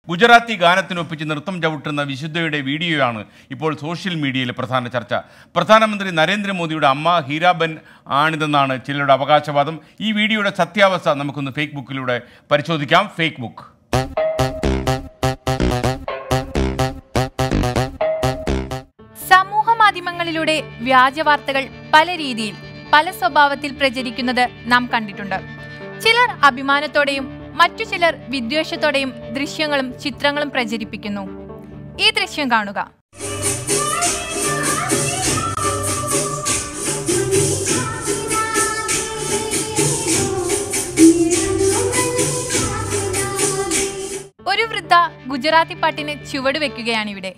ഗുജറാത്തി ഗാനത്തിനൊപ്പിച്ച് നൃത്തം ചവിട്ടുന്ന വിശുദ്ധയുടെ വീഡിയോയാണ് ഇപ്പോൾ സോഷ്യൽ മീഡിയയിലെ പ്രധാന ചർച്ച പ്രധാനമന്ത്രി നരേന്ദ്രമോദിയുടെ അമ്മ ഹീരാബെൻ ആണിതെന്നാണ് ചിലരുടെ അവകാശവാദം ഈ വീഡിയോയുടെ സത്യാവസ്ഥ നമുക്കൊന്ന് ഫേക്ക് ബുക്കിലൂടെ പരിശോധിക്കാം ഫേക്ക് ബുക്ക് സമൂഹ മാധ്യമങ്ങളിലൂടെ വ്യാജ വാർത്തകൾ പല രീതിയിൽ പല സ്വഭാവത്തിൽ പ്രചരിക്കുന്നത് നാം കണ്ടിട്ടുണ്ട് ചിലർ അഭിമാനത്തോടെയും മറ്റു ചിലർ വിദ്വേഷത്തോടെയും ദൃശ്യങ്ങളും ചിത്രങ്ങളും പ്രചരിപ്പിക്കുന്നു ഈ ദൃശ്യം കാണുക ഒരു വൃദ്ധ ഗുജറാത്തി പാട്ടിന് ചുവട് വെക്കുകയാണിവിടെ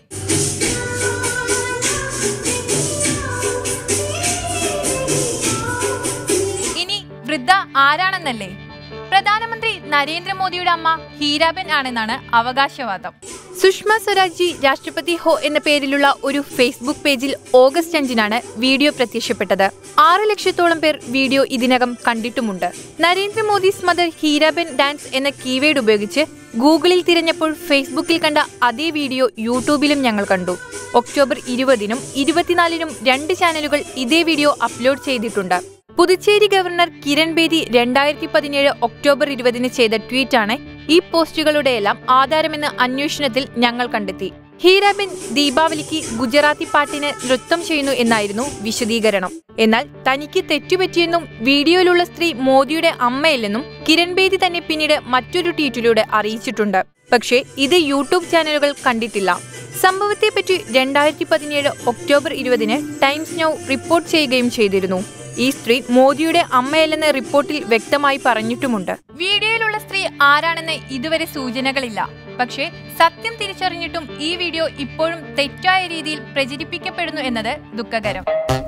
ഇനി വൃദ്ധ ആരാണെന്നല്ലേ പ്രധാനമന്ത്രി നരേന്ദ്രമോദിയുടെ അമ്മ ഹീരാബെൻ ആണെന്നാണ് അവകാശവാദം സുഷമ സ്വരാജ് രാഷ്ട്രപതി ഹോ എന്ന പേരിലുള്ള ഒരു ഫേസ്ബുക്ക് പേജിൽ ഓഗസ്റ്റ് അഞ്ചിനാണ് വീഡിയോ പ്രത്യക്ഷപ്പെട്ടത് ആറ് ലക്ഷത്തോളം പേർ വീഡിയോ ഇതിനകം കണ്ടിട്ടുമുണ്ട് നരേന്ദ്രമോദീസ് മദർ ഹീരാബെൻ ഡാൻസ് എന്ന കീവേഡ് ഉപയോഗിച്ച് ഗൂഗിളിൽ തിരഞ്ഞപ്പോൾ ഫേസ്ബുക്കിൽ കണ്ട അതേ വീഡിയോ യൂട്യൂബിലും ഞങ്ങൾ കണ്ടു ഒക്ടോബർ ഇരുപതിനും ഇരുപത്തിനാലിനും രണ്ട് ചാനലുകൾ ഇതേ വീഡിയോ അപ്ലോഡ് ചെയ്തിട്ടുണ്ട് പുതുച്ചേരി ഗവർണർ കിരൺ ബേദി രണ്ടായിരത്തി പതിനേഴ് ഒക്ടോബർ ഇരുപതിന് ചെയ്ത ട്വീറ്റാണ് ഈ പോസ്റ്റുകളുടെയെല്ലാം ആധാരമെന്ന് അന്വേഷണത്തിൽ ഞങ്ങൾ കണ്ടെത്തി ഹീരാബെൻ ദീപാവലിക്ക് ഗുജറാത്തി പാട്ടിന് നൃത്തം ചെയ്യുന്നു എന്നായിരുന്നു വിശദീകരണം എന്നാൽ തനിക്ക് തെറ്റുപറ്റിയെന്നും വീഡിയോയിലുള്ള സ്ത്രീ മോദിയുടെ അമ്മയല്ലെന്നും കിരൺ ബേദി തന്നെ പിന്നീട് മറ്റൊരു ട്വീറ്റിലൂടെ അറിയിച്ചിട്ടുണ്ട് പക്ഷേ ഇത് യൂട്യൂബ് ചാനലുകൾ കണ്ടിട്ടില്ല സംഭവത്തെപ്പറ്റി രണ്ടായിരത്തി പതിനേഴ് ഒക്ടോബർ ഇരുപതിന് ടൈംസ് നൗ റിപ്പോർട്ട് ചെയ്യുകയും ചെയ്തിരുന്നു ഈ സ്ത്രീ മോദിയുടെ അമ്മയല്ലെന്ന് റിപ്പോർട്ടിൽ വ്യക്തമായി പറഞ്ഞിട്ടുമുണ്ട് വീഡിയോയിലുള്ള സ്ത്രീ ആരാണെന്ന് ഇതുവരെ സൂചനകളില്ല പക്ഷേ സത്യം തിരിച്ചറിഞ്ഞിട്ടും ഈ വീഡിയോ ഇപ്പോഴും തെറ്റായ രീതിയിൽ പ്രചരിപ്പിക്കപ്പെടുന്നു എന്നത് ദുഃഖകരം